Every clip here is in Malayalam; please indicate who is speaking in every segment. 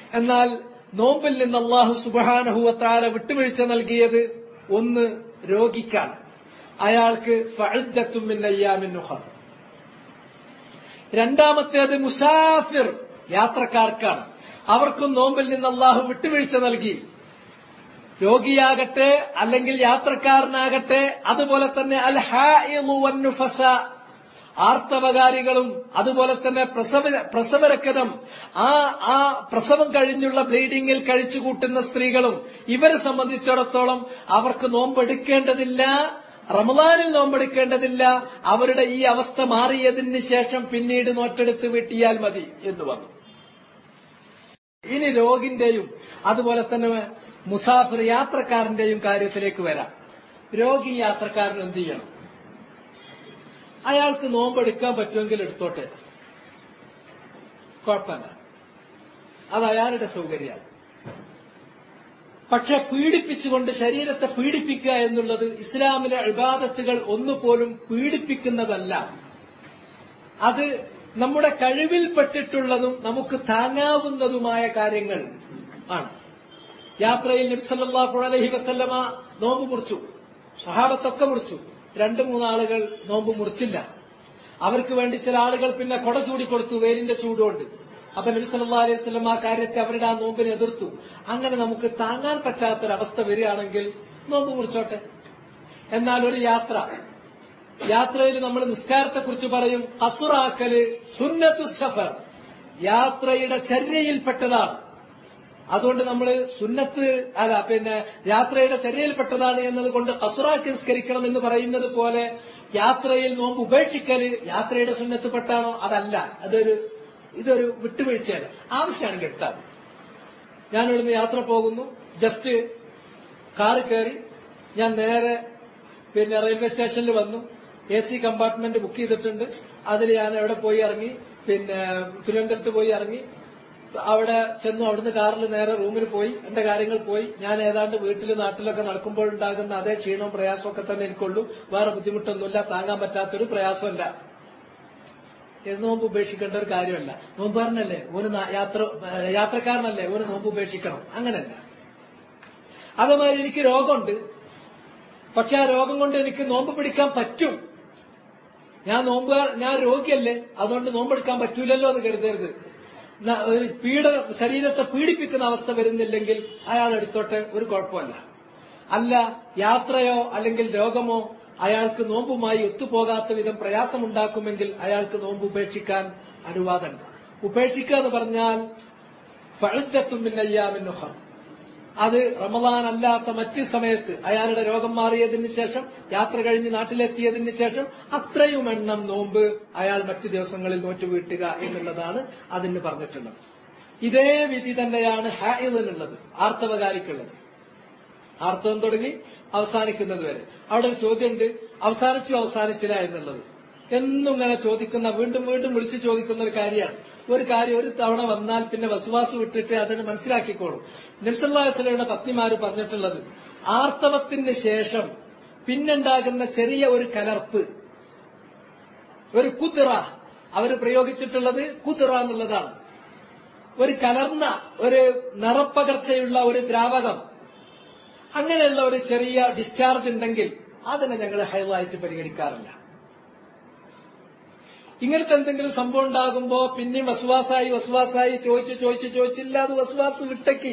Speaker 1: എന്നാൽ നോമ്പിൽ നിന്ന് അള്ളാഹു സുബാനഹുവത്താല വിട്ടുവീഴ്ച നൽകിയത് ഒന്ന് രോഗിക്കാണ് അയാൾക്ക് ഫഅദ്ദത്തുമിന്നയ്യാമിന്നുഹർ രണ്ടാമത്തേത് മുസാഫിർ യാത്രക്കാർക്കാണ് അവർക്കും നോമ്പിൽ നിന്ന് അള്ളാഹു വിട്ടുവീഴ്ച നൽകി രോഗിയാകട്ടെ അല്ലെങ്കിൽ യാത്രക്കാരനാകട്ടെ അതുപോലെ തന്നെ അൽ ഹാഫസ ആർത്തവകാരികളും അതുപോലെ തന്നെ പ്രസവ പ്രസവരക്തം ആ ആ പ്രസവം കഴിഞ്ഞുള്ള ബ്ലീഡിങ്ങിൽ കഴിച്ചുകൂട്ടുന്ന സ്ത്രീകളും ഇവരെ സംബന്ധിച്ചിടത്തോളം അവർക്ക് നോമ്പെടുക്കേണ്ടതില്ല റമദാനിൽ നോമ്പെടുക്കേണ്ടതില്ല അവരുടെ ഈ അവസ്ഥ മാറിയതിന് ശേഷം പിന്നീട് നോറ്റെടുത്ത് വീട്ടിയാൽ മതി എന്ന് വന്നു ഇനി രോഗിന്റെയും അതുപോലെ തന്നെ മുസാഫിർ യാത്രക്കാരന്റെയും കാര്യത്തിലേക്ക് വരാം രോഗി യാത്രക്കാരൻ എന്ത് ചെയ്യണം അയാൾക്ക് നോമ്പെടുക്കാൻ പറ്റുമെങ്കിൽ എടുത്തോട്ടെ കുഴപ്പമില്ല അത് അയാളുടെ സൗകര്യമാണ് പക്ഷെ പീഡിപ്പിച്ചുകൊണ്ട് ശരീരത്തെ പീഡിപ്പിക്കുക എന്നുള്ളത് ഇസ്ലാമിലെ അഴിബാദത്തുകൾ ഒന്നുപോലും പീഡിപ്പിക്കുന്നതല്ല അത് നമ്മുടെ കഴിവിൽപ്പെട്ടിട്ടുള്ളതും നമുക്ക് താങ്ങാവുന്നതുമായ കാര്യങ്ങൾ ആണ് യാത്രയിൽ നബ്സല്ലാഹു അലഹി വസല്ലമ നോമ്പ് മുറിച്ചു സഹാബത്തൊക്കെ മുറിച്ചു രണ്ടു മൂന്നാളുകൾ നോമ്പ് മുറിച്ചില്ല അവർക്ക് വേണ്ടി ചില ആളുകൾ പിന്നെ കൊട ചൂടിക്കൊടുത്തു വെയിലിന്റെ ചൂടുകൊണ്ട് അപ്പൊ നബി സല്ലാ അലൈഹി സ്വലം ആ കാര്യത്തെ അവരുടെ ആ നോമ്പിനെ എതിർത്തു അങ്ങനെ നമുക്ക് താങ്ങാൻ പറ്റാത്തൊരവസ്ഥ വരികയാണെങ്കിൽ നോമ്പ് മുറിച്ചോട്ടെ എന്നാൽ ഒരു യാത്ര യാത്രയിൽ നമ്മൾ നിസ്കാരത്തെ കുറിച്ച് പറയും കസുറാക്കല് സുന്നത്തു സഫർ യാത്രയുടെ ചര്യയിൽപ്പെട്ടതാണ് അതുകൊണ്ട് നമ്മൾ സുന്നത്ത് അല്ല പിന്നെ യാത്രയുടെ ചര്യയിൽപ്പെട്ടതാണ് എന്നതുകൊണ്ട് കസുറാക്കി നിസ്കരിക്കണം എന്ന് പറയുന്നത് പോലെ യാത്രയിൽ നോമ്പ് ഉപേക്ഷിക്കല് യാത്രയുടെ സുന്നത്തുപ്പെട്ടാണോ അതല്ല അതൊരു ഇതൊരു വിട്ടുവീഴ്ചയാണ് ആവശ്യമാണെങ്കിൽ എടുത്താൽ മതി ഞാൻ ഇവിടുന്ന് യാത്ര പോകുന്നു ജസ്റ്റ് കാറ് കയറി ഞാൻ നേരെ പിന്നെ റെയിൽവേ സ്റ്റേഷനിൽ വന്നു എ സി കമ്പാർട്ട്മെന്റ് ബുക്ക് ചെയ്തിട്ടുണ്ട് അതിൽ ഞാൻ എവിടെ പോയി ഇറങ്ങി പിന്നെ തിരുവനന്തപുരത്ത് പോയി ഇറങ്ങി അവിടെ ചെന്നു അവിടുന്ന് കാറിൽ നേരെ റൂമിൽ പോയി എന്റെ കാര്യങ്ങൾ പോയി ഞാൻ ഏതാണ്ട് വീട്ടിൽ നാട്ടിലൊക്കെ നടക്കുമ്പോഴുണ്ടാകുന്ന അതേ ക്ഷീണവും പ്രയാസവും ഒക്കെ തന്നെ എനിക്കുള്ളൂ വേറെ ബുദ്ധിമുട്ടൊന്നുമില്ല താങ്ങാൻ പറ്റാത്തൊരു പ്രയാസമല്ല ഇത് നോമ്പ് ഉപേക്ഷിക്കേണ്ട ഒരു കാര്യമല്ല നോമ്പുകാരനല്ലേ ഒരു യാത്ര യാത്രക്കാരനല്ലേ ഒരു നോമ്പ് ഉപേക്ഷിക്കണം അങ്ങനല്ല അതുമാതിരി എനിക്ക് രോഗമുണ്ട് പക്ഷെ ആ രോഗം കൊണ്ട് എനിക്ക് നോമ്പ് പിടിക്കാൻ പറ്റും ഞാൻ നോമ്പ് ഞാൻ രോഗിയല്ലേ അതുകൊണ്ട് നോമ്പെടുക്കാൻ പറ്റൂലല്ലോ എന്ന് കരുതരുത് പീഡ ശരീരത്തെ പീഡിപ്പിക്കുന്ന അവസ്ഥ വരുന്നില്ലെങ്കിൽ അയാൾ എടുത്തോട്ടെ ഒരു കുഴപ്പമല്ല അല്ല യാത്രയോ അല്ലെങ്കിൽ രോഗമോ അയാൾക്ക് നോമ്പുമായി ഒത്തുപോകാത്ത വിധം പ്രയാസമുണ്ടാക്കുമെങ്കിൽ അയാൾക്ക് നോമ്പ് ഉപേക്ഷിക്കാൻ അനുവാദമുണ്ട് ഉപേക്ഷിക്കുക എന്ന് പറഞ്ഞാൽ ഫഴുത്തത്തുമിന്നയ്യാമിന്നുഹം അത് റമദാൻ അല്ലാത്ത മറ്റ് സമയത്ത് അയാളുടെ രോഗം മാറിയതിന് ശേഷം യാത്ര കഴിഞ്ഞ് നാട്ടിലെത്തിയതിന് ശേഷം അത്രയും എണ്ണം നോമ്പ് അയാൾ മറ്റു ദിവസങ്ങളിൽ നോറ്റ് വീട്ടുക എന്നുള്ളതാണ് അതിന് പറഞ്ഞിട്ടുള്ളത് ഇതേ വിധി തന്നെയാണ് ഹായിദിനുള്ളത് ആർത്തവകാരിക്കുള്ളത് ആർത്തവം തുടങ്ങി അവസാനിക്കുന്നത് വരെ അവിടെ ഒരു ചോദ്യമുണ്ട് അവസാനിച്ചു അവസാനിച്ചില്ല എന്നുള്ളത് എന്നും ഇങ്ങനെ ചോദിക്കുന്ന വീണ്ടും വീണ്ടും വിളിച്ചു ചോദിക്കുന്ന ഒരു കാര്യമാണ് ഒരു കാര്യം ഒരു തവണ വന്നാൽ പിന്നെ വസുവാസ് വിട്ടിട്ട് അതിന് മനസ്സിലാക്കിക്കോളും നബ്സല്ലാസ്ലയുടെ പത്നിമാര് പറഞ്ഞിട്ടുള്ളത് ആർത്തവത്തിന് ശേഷം പിന്നുണ്ടാകുന്ന ചെറിയ ഒരു കലർപ്പ് ഒരു കുതിറ അവർ പ്രയോഗിച്ചിട്ടുള്ളത് കുതിറ എന്നുള്ളതാണ് ഒരു കലർന്ന ഒരു നിറപ്പകർച്ചയുള്ള ഒരു ദ്രാവകം അങ്ങനെയുള്ള ഒരു ചെറിയ ഡിസ്ചാർജ് ഉണ്ടെങ്കിൽ അതിനെ ഞങ്ങൾ ഹൈവായിട്ട് പരിഗണിക്കാറില്ല ഇങ്ങനത്തെ എന്തെങ്കിലും സംഭവം ഉണ്ടാകുമ്പോ പിന്നെയും വസുവാസായി വസുവാസായി ചോദിച്ച് ചോദിച്ച് ചോദിച്ചില്ല അത് വസുവാസ് വിട്ടക്കി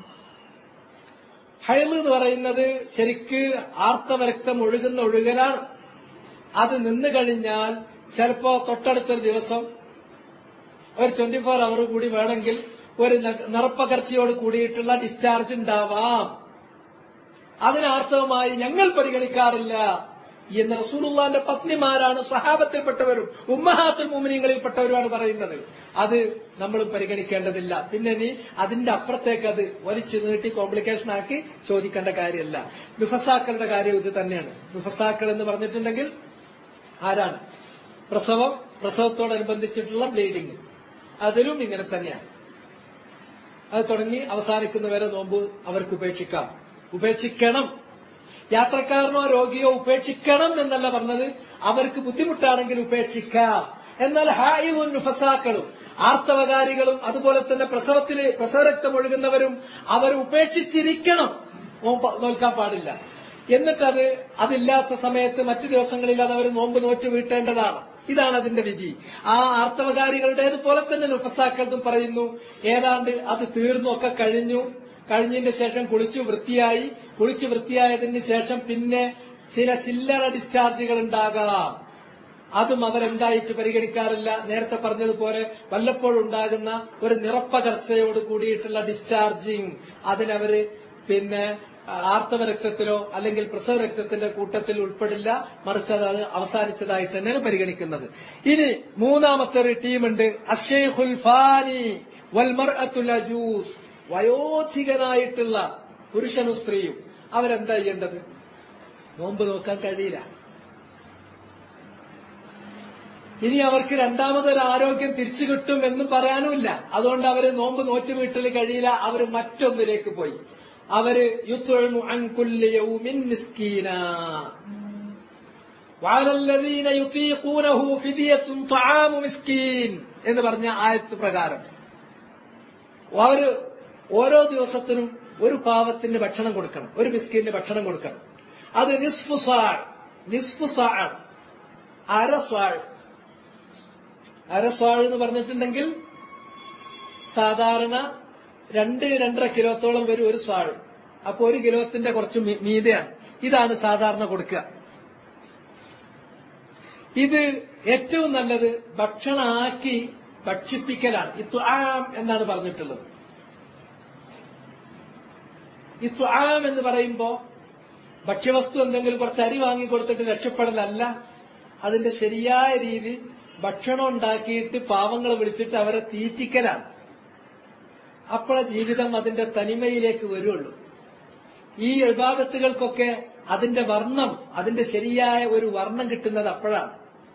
Speaker 1: ഹൈൽ എന്ന് പറയുന്നത് ശരിക്ക് ആർത്തവരക്തം ഒഴുകുന്ന ഒഴുകലാണ് അത് നിന്ന് കഴിഞ്ഞാൽ ചിലപ്പോ തൊട്ടടുത്തൊരു ദിവസം ഒരു ട്വന്റി ഫോർ അവർ കൂടി വേണമെങ്കിൽ ഒരു നിറപ്പകർച്ചയോട് കൂടിയിട്ടുള്ള ഡിസ്ചാർജ് ഉണ്ടാവാം അതിനാർത്ഥവുമായി ഞങ്ങൾ പരിഗണിക്കാറില്ല എന്ന് റസൂലുള്ളാന്റെ പത്നിമാരാണ് സ്വഹാബത്തിൽപ്പെട്ടവരും ഉമ്മഹാത്തുൽ മുമിനിങ്ങളിൽപ്പെട്ടവരുമാണ് പറയുന്നത് അത് നമ്മൾ പരിഗണിക്കേണ്ടതില്ല പിന്നെ നീ അതിന്റെ അപ്പുറത്തേക്ക് അത് വലിച്ചു നീട്ടി കോംപ്ലിക്കേഷൻ ആക്കി ചോദിക്കേണ്ട കാര്യമല്ല വിഫസാക്കളുടെ കാര്യം ഇത് തന്നെയാണ് വിഫസാക്കൾ എന്ന് പറഞ്ഞിട്ടുണ്ടെങ്കിൽ ആരാണ് പ്രസവം പ്രസവത്തോടനുബന്ധിച്ചിട്ടുള്ള ബ്ലീഡിംഗ് അതിലും ഇങ്ങനെ തന്നെയാണ് അത് തുടങ്ങി അവസാനിക്കുന്നവരെ നോമ്പ് അവർക്ക് ഉപേക്ഷിക്കാം ഉപേക്ഷിക്കണം യാത്രക്കാരനോ രോഗിയോ ഉപേക്ഷിക്കണം എന്നല്ല പറഞ്ഞത് അവർക്ക് ബുദ്ധിമുട്ടാണെങ്കിൽ ഉപേക്ഷിക്കാം എന്നാൽ ഹായിവും നുഫസാക്കളും ആർത്തവകാരികളും അതുപോലെ തന്നെ പ്രസവത്തിന് പ്രസവരക്തം ഒഴുകുന്നവരും അവർ ഉപേക്ഷിച്ചിരിക്കണം നോമ്പ് നോൽക്കാൻ പാടില്ല എന്നിട്ടത് അതില്ലാത്ത സമയത്ത് മറ്റു ദിവസങ്ങളിൽ അത് അവർ നോമ്പ് നോറ്റ് വീട്ടേണ്ടതാണ് ഇതാണ് അതിന്റെ വിധി ആ ആർത്തവകാരികളുടേതുപോലെ തന്നെ നുഫസാക്കളതും പറയുന്നു ഏതാണ്ട് അത് തീർന്നു ഒക്കെ കഴിഞ്ഞു കഴിഞ്ഞതിന് ശേഷം കുളിച്ചു വൃത്തിയായി കുളിച്ചു വൃത്തിയായതിന് ശേഷം പിന്നെ ചില ചില്ലറ ഡിസ്ചാർജുകൾ ഉണ്ടാകാം അതും അവരെന്തായിട്ട് പരിഗണിക്കാറില്ല നേരത്തെ പറഞ്ഞതുപോലെ വല്ലപ്പോഴും ഉണ്ടാകുന്ന ഒരു നിറപ്പകർച്ചയോട് കൂടിയിട്ടുള്ള ഡിസ്ചാർജിങ് അതിനവര് പിന്നെ ആർത്തവ രക്തത്തിലോ അല്ലെങ്കിൽ പ്രസവ രക്തത്തിന്റെ കൂട്ടത്തിൽ ഉൾപ്പെടില്ല മറിച്ച് അത് അവസാനിച്ചതായിട്ട് തന്നെയാണ് പരിഗണിക്കുന്നത് ഇനി മൂന്നാമത്തെ ഒരു ടീമുണ്ട് അഷേഖുൽ ഫാനി വൽമർ അജൂസ് വയോധികനായിട്ടുള്ള പുരുഷനും സ്ത്രീയും അവരെന്താ ചെയ്യേണ്ടത് നോമ്പ് നോക്കാൻ കഴിയില്ല ഇനി അവർക്ക് രണ്ടാമതൊരു ആരോഗ്യം തിരിച്ചു കിട്ടും എന്നും പറയാനുമില്ല അതുകൊണ്ട് അവര് നോമ്പ് നോറ്റ് വീട്ടിൽ കഴിയില്ല അവര് മറ്റൊന്നിലേക്ക് പോയി അവര് യുത്തൊഴുന്നു അൻകുല്യവും മിസ്കീന വാലല്ലദീന യുതീഖൂനഹു ഫിദിയത്തുൻ തആമു മിസ്കീൻ എന്ന് പറഞ്ഞ ആയത്ത് പ്രകാരം അവര് ഓരോ ദിവസത്തിനും ഒരു പാവത്തിന് ഭക്ഷണം കൊടുക്കണം ഒരു മിസ്കീന് ഭക്ഷണം കൊടുക്കണം അത് നിസ്ഫു സാൾ നിസ്ഫു സാൾ അര സ്വാൾ അര സ്വാൾ എന്ന് പറഞ്ഞിട്ടുണ്ടെങ്കിൽ സാധാരണ രണ്ട് രണ്ടര കിലോത്തോളം വരും ഒരു സ്വാൾ അപ്പൊ ഒരു കിലോത്തിന്റെ കുറച്ച് മീതയാണ് ഇതാണ് സാധാരണ കൊടുക്കുക ഇത് ഏറ്റവും നല്ലത് ഭക്ഷണമാക്കി ഭക്ഷിപ്പിക്കലാണ് ഇത്വാം എന്നാണ് പറഞ്ഞിട്ടുള്ളത് ഇത്വാം എന്ന് പറയുമ്പോ ഭക്ഷ്യവസ്തു എന്തെങ്കിലും കുറച്ച് അരി വാങ്ങി കൊടുത്തിട്ട് രക്ഷപ്പെടലല്ല അതിന്റെ ശരിയായ രീതി ഭക്ഷണം ഉണ്ടാക്കിയിട്ട് പാവങ്ങളെ വിളിച്ചിട്ട് അവരെ തീറ്റിക്കലാണ് അപ്പോഴെ ജീവിതം അതിന്റെ തനിമയിലേക്ക് വരുള്ളൂ ഈ വിവാദത്തുകൾക്കൊക്കെ അതിന്റെ വർണ്ണം അതിന്റെ ശരിയായ ഒരു വർണ്ണം കിട്ടുന്നത് അപ്പോഴാണ്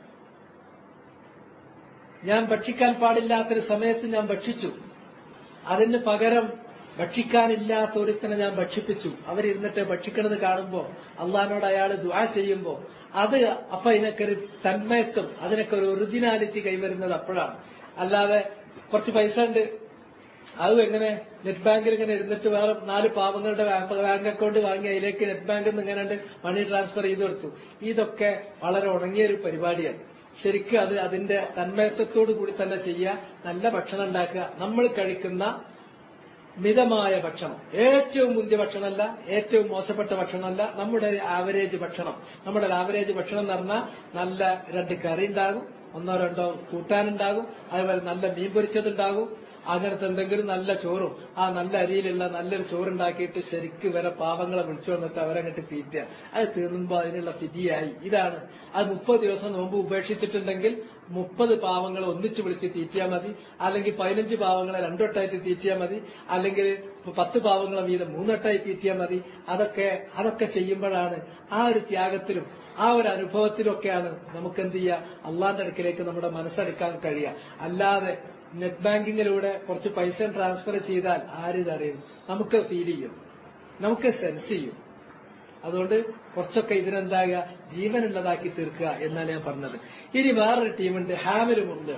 Speaker 1: ഞാൻ ഭക്ഷിക്കാൻ പാടില്ലാത്തൊരു സമയത്ത് ഞാൻ ഭക്ഷിച്ചു അതിന് പകരം ഭക്ഷിക്കാനില്ലാത്ത ഒരുത്തനെ ഞാൻ ഭക്ഷിപ്പിച്ചു അവരിരുന്നിട്ട് ഭക്ഷിക്കണത് കാണുമ്പോ അള്ളഹാനോട് അയാൾ ദുആ ചെയ്യുമ്പോ അത് അപ്പൊ ഇതിനൊക്കെ ഒരു തന്മയത്വം അതിനൊക്കെ ഒരു ഒറിജിനാലിറ്റി കൈവരുന്നത് അപ്പോഴാണ് അല്ലാതെ കുറച്ച് പൈസ ഉണ്ട് അതും എങ്ങനെ നെറ്റ് ബാങ്കിൽ ഇങ്ങനെ ഇരുന്നിട്ട് വേറെ നാല് പാവങ്ങളുടെ ബാങ്ക് അക്കൗണ്ട് വാങ്ങി അതിലേക്ക് നെറ്റ് ബാങ്കിൽ നിന്ന് ഇങ്ങനെ മണി ട്രാൻസ്ഫർ ചെയ്ത് കൊടുത്തു ഇതൊക്കെ വളരെ ഉണങ്ങിയ ഒരു പരിപാടിയാണ് ശരിക്കും അത് അതിന്റെ തന്മയത്വത്തോടു കൂടി തന്നെ ചെയ്യുക നല്ല ഭക്ഷണം ഉണ്ടാക്കുക നമ്മൾ കഴിക്കുന്ന മിതമായ ഭക്ഷണം ഏറ്റവും മുന്തിയ ഭക്ഷണമല്ല ഏറ്റവും മോശപ്പെട്ട ഭക്ഷണമല്ല നമ്മുടെ ആവറേജ് ഭക്ഷണം നമ്മുടെ ആവറേജ് ഭക്ഷണം എന്ന് പറഞ്ഞാൽ നല്ല രണ്ട് കറി ഉണ്ടാകും ഒന്നോ രണ്ടോ കൂട്ടാനുണ്ടാകും അതുപോലെ നല്ല മീൻ പൊരിച്ചതുണ്ടാകും അങ്ങനത്തെ എന്തെങ്കിലും നല്ല ചോറും ആ നല്ല അരിയിലുള്ള നല്ലൊരു ചോറുണ്ടാക്കിയിട്ട് ശരിക്ക് വരെ പാവങ്ങളെ വിളിച്ചു വന്നിട്ട് അവരങ്ങോട്ട് തീറ്റുക അത് തീർന്നുമ്പോ അതിനുള്ള ഫിതിയായി ഇതാണ് അത് മുപ്പത് ദിവസം നോമ്പ് ഉപേക്ഷിച്ചിട്ടുണ്ടെങ്കിൽ മുപ്പത് പാവങ്ങളെ ഒന്നിച്ച് വിളിച്ച് തീറ്റിയാൽ മതി അല്ലെങ്കിൽ പതിനഞ്ച് പാവങ്ങളെ രണ്ടൊട്ടായിട്ട് തീറ്റിയാൽ മതി അല്ലെങ്കിൽ പത്ത് പാവങ്ങളെ വീതം മൂന്നൊട്ടായി തീറ്റിയാൽ മതി അതൊക്കെ അതൊക്കെ ചെയ്യുമ്പോഴാണ് ആ ഒരു ത്യാഗത്തിലും ആ ഒരു അനുഭവത്തിലൊക്കെയാണ് നമുക്ക് എന്ത് ചെയ്യുക അള്ളാന്റെ അടുക്കിലേക്ക് നമ്മുടെ മനസ്സെടുക്കാൻ കഴിയുക അല്ലാതെ നെറ്റ് ബാങ്കിങ്ങിലൂടെ കുറച്ച് പൈസ ട്രാൻസ്ഫർ ചെയ്താൽ ആരിതറിയും നമുക്ക് ഫീൽ ചെയ്യും നമുക്ക് സെൻസ് ചെയ്യും അതുകൊണ്ട് കുറച്ചൊക്കെ ഇതിനെന്താകുക ജീവനുള്ളതാക്കി തീർക്കുക എന്നാണ് ഞാൻ പറഞ്ഞത് ഇനി വേറൊരു ടീമുണ്ട് ഹാമിലുമുണ്ട്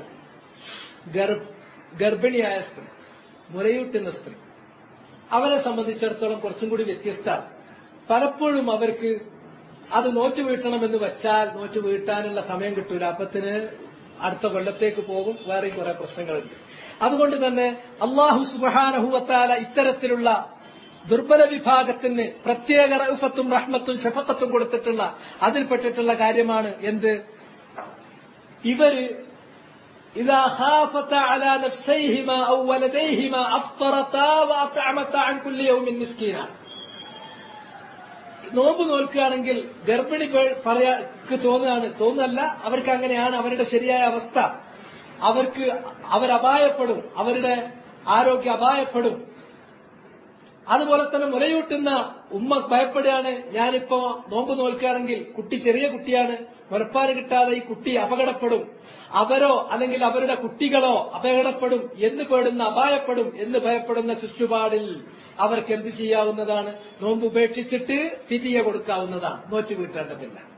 Speaker 1: ഗർഭിണിയായ സ്ത്രീ മുലയൂട്ടുന്ന സ്ത്രീ അവരെ സംബന്ധിച്ചിടത്തോളം കുറച്ചും കൂടി വ്യത്യസ്തമാണ് പലപ്പോഴും അവർക്ക് അത് നോറ്റ് വീട്ടണമെന്ന് വെച്ചാൽ നോറ്റ് വീട്ടാനുള്ള സമയം കിട്ടൂല അപ്പത്തിന് അടുത്ത കൊല്ലത്തേക്ക് പോകും വേറെ കുറെ പ്രശ്നങ്ങളുണ്ട് അതുകൊണ്ട് തന്നെ അള്ളാഹു സുബാനഹുവത്താല ഇത്തരത്തിലുള്ള ദുർബല വിഭാഗത്തിന് പ്രത്യേക റഹഫത്തും റഹ്മത്തും ഷഫക്കത്തും കൊടുത്തിട്ടുള്ള അതിൽപ്പെട്ടിട്ടുള്ള കാര്യമാണ് എന്ത് ഇവര് إذا خافتا على نفسيهما أو ولديهما أفطرتا وأطعمتا عن كل يوم مسكينا നോമ്പ് നോൽക്കുകയാണെങ്കിൽ ഗർഭിണി പറയാക്ക് തോന്നുകയാണ് തോന്നല്ല അവർക്ക് അങ്ങനെയാണ് അവരുടെ ശരിയായ അവസ്ഥ അവർക്ക് അവരപായപ്പെടും അവരുടെ ആരോഗ്യം അപായപ്പെടും അതുപോലെ തന്നെ മുലയൂട്ടുന്ന ഉമ്മ ഭയപ്പെടുകയാണ് ഞാനിപ്പോ നോമ്പ് നോൽക്കുകയാണെങ്കിൽ കുട്ടി ചെറിയ കുട്ടിയാണ് മുലപ്പാല് കിട്ടാതെ ഈ കുട്ടി അപകടപ്പെടും അവരോ അല്ലെങ്കിൽ അവരുടെ കുട്ടികളോ അപകടപ്പെടും എന്ന് പേടുന്ന അപായപ്പെടും എന്ന് ഭയപ്പെടുന്ന ചുറ്റുപാടിൽ അവർക്ക് എന്ത് ചെയ്യാവുന്നതാണ് നോമ്പ് ഉപേക്ഷിച്ചിട്ട് ഫിതിയ കൊടുക്കാവുന്നതാണ് നോറ്റ് വീട്ടേണ്ടതില്ല